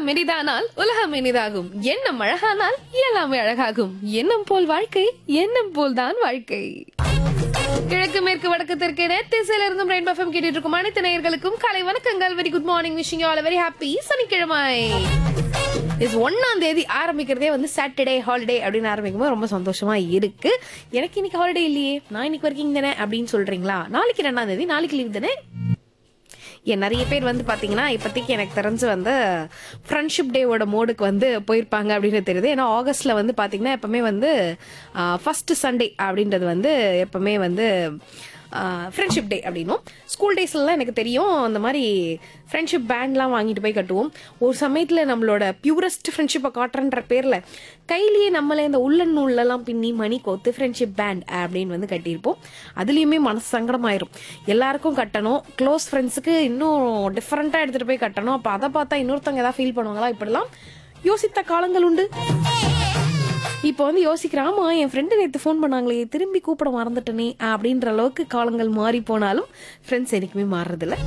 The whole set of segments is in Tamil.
உள்ளம் இனிதானால் உலகம் இனிதாகும் எண்ணம் அழகானால் எல்லாமே அழகாகும் எண்ணம் போல் வாழ்க்கை எண்ணம் போல் தான் வாழ்க்கை கிழக்கு மேற்கு வடக்கு தெற்கு திசையில இருந்தும் ரெயின் பஃபம் கேட்டுட்டு இருக்கும் அனைத்து நேயர்களுக்கும் காலை வணக்கங்கள் very good morning wishing all very happy சனிக்கிழமை இஸ் ஒன்னாம் தேதி ஆரம்பிக்கிறதே வந்து சாட்டர்டே ஹாலிடே அப்படின்னு ஆரம்பிக்கும்போது ரொம்ப சந்தோஷமா இருக்கு எனக்கு இன்னைக்கு ஹாலிடே இல்லையே நான் இன்னைக்கு ஒர்க்கிங் தானே அப்படின்னு சொல்றீங்களா நாளைக்கு ரெண்டாம் தேதி நாளைக்கு லீவ் தானே ஏன் நிறைய பேர் வந்து பாத்தீங்கன்னா இப்போதைக்கு எனக்கு தெரிஞ்சு வந்து ஃப்ரெண்ட்ஷிப் டேவோட மோடுக்கு வந்து போயிருப்பாங்க அப்படின்னு தெரியுது ஏன்னா ஆகஸ்ட்ல வந்து பாத்தீங்கன்னா எப்பவுமே வந்து ஃபர்ஸ்ட் சண்டே அப்படின்றது வந்து எப்பவுமே வந்து ஃப்ரெண்ட்ஷிப் டே அப்படின்னும் ஸ்கூல் டேஸ்லலாம் எனக்கு தெரியும் அந்த மாதிரி ஃப்ரெண்ட்ஷிப் பேண்ட்லாம் வாங்கிட்டு போய் கட்டுவோம் ஒரு சமயத்தில் நம்மளோட பியூரஸ்ட் ஃப்ரெண்ட்ஷிப்பை காட்டுறன்ற பேரில் கையிலேயே நம்மளே இந்த உள்ளன் நூல்லலாம் பின்னி மணி கோத்து ஃப்ரெண்ட்ஷிப் பேண்ட் அப்படின்னு வந்து கட்டியிருப்போம் அதுலேயுமே மனசு சங்கடமாயிரும் எல்லாருக்கும் கட்டணும் க்ளோஸ் ஃப்ரெண்ட்ஸுக்கு இன்னும் டிஃப்ரெண்ட்டாக எடுத்துகிட்டு போய் கட்டணும் அப்போ அதை பார்த்தா இன்னொருத்தவங்க ஏதாவது ஃபீல் பண்ணுவாங்களா இப்படிலாம் யோசித்த காலங்கள் உண்டு இப்போ வந்து யோசிக்கிறேன் ஆமா என் ஃப்ரெண்டு நேற்று ஃபோன் பண்ணாங்களே திரும்பி கூப்பிட மறந்துட்டனே அப்படின்ற அளவுக்கு காலங்கள் மாறி போனாலும் ஃப்ரெண்ட்ஸ் எனக்குமே மாறுறதில்ல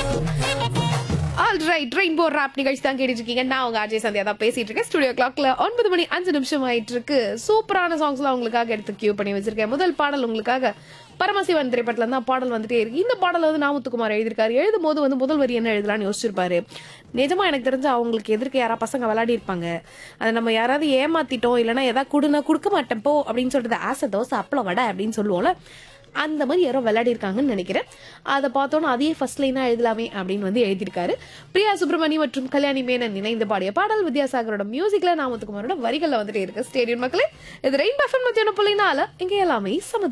ஆல் ரைட் ரெயின்போ ராப் நிகழ்ச்சி தான் கேட்டுட்டு இருக்கீங்க நான் உங்க அஜய் சந்தியா தான் பேசிட்டு இருக்கேன் ஸ்டுடியோ கிளாக்ல ஒன்பது மணி அஞ்சு நிமிஷம் ஆயிட்டு இருக்கு சூப்பரான சாங்ஸ்லாம் உங்களுக்காக எடுத்து கியூ பண்ணி வச்சிருக்கேன் முதல் பாடல் உங்களுக்காக பரமசிவன் திரைப்படத்துல தான் பாடல் வந்துட்டே இருக்கு இந்த பாடல் வந்து நாமத்துக்குமார் எழுதியிருக்காரு எழுதும் போது வந்து முதல் வரி என்ன எழுதலாம்னு யோசிச்சிருப்பாரு நிஜமா எனக்கு தெரிஞ்சு அவங்களுக்கு எதிர்க்க யாரா பசங்க விளையாடி இருப்பாங்க அதை நம்ம யாராவது ஏமாத்திட்டோம் இல்லைன்னா ஏதாவது கொடுனா கொடுக்க மாட்டேன் போ அப்படின்னு சொல்றது ஆசை தோசை அப்பளம் வடை அப்படின்னு சொல்லுவோம்ல அந்த மாதிரி யாரோ விளையாடி இருக்காங்கன்னு நினைக்கிறேன் அதை பார்த்தோன்னா அதையே ஃபர்ஸ்ட் லைனா எழுதலாமே அப்படின்னு வந்து எழுதியிருக்காரு பிரியா சுப்பிரமணி மற்றும் கல்யாணி மேனன் இணைந்து பாடிய பாடல் வித்யாசாகரோட மியூசிக்ல நாமத்துக்குமாரோட வரிகள்ல வந்துட்டே இருக்கு ஸ்டேடியம் மக்களே இது ரெயின் பஃபன் மத்தியான புள்ளினால இங்க எல்லாமே சமது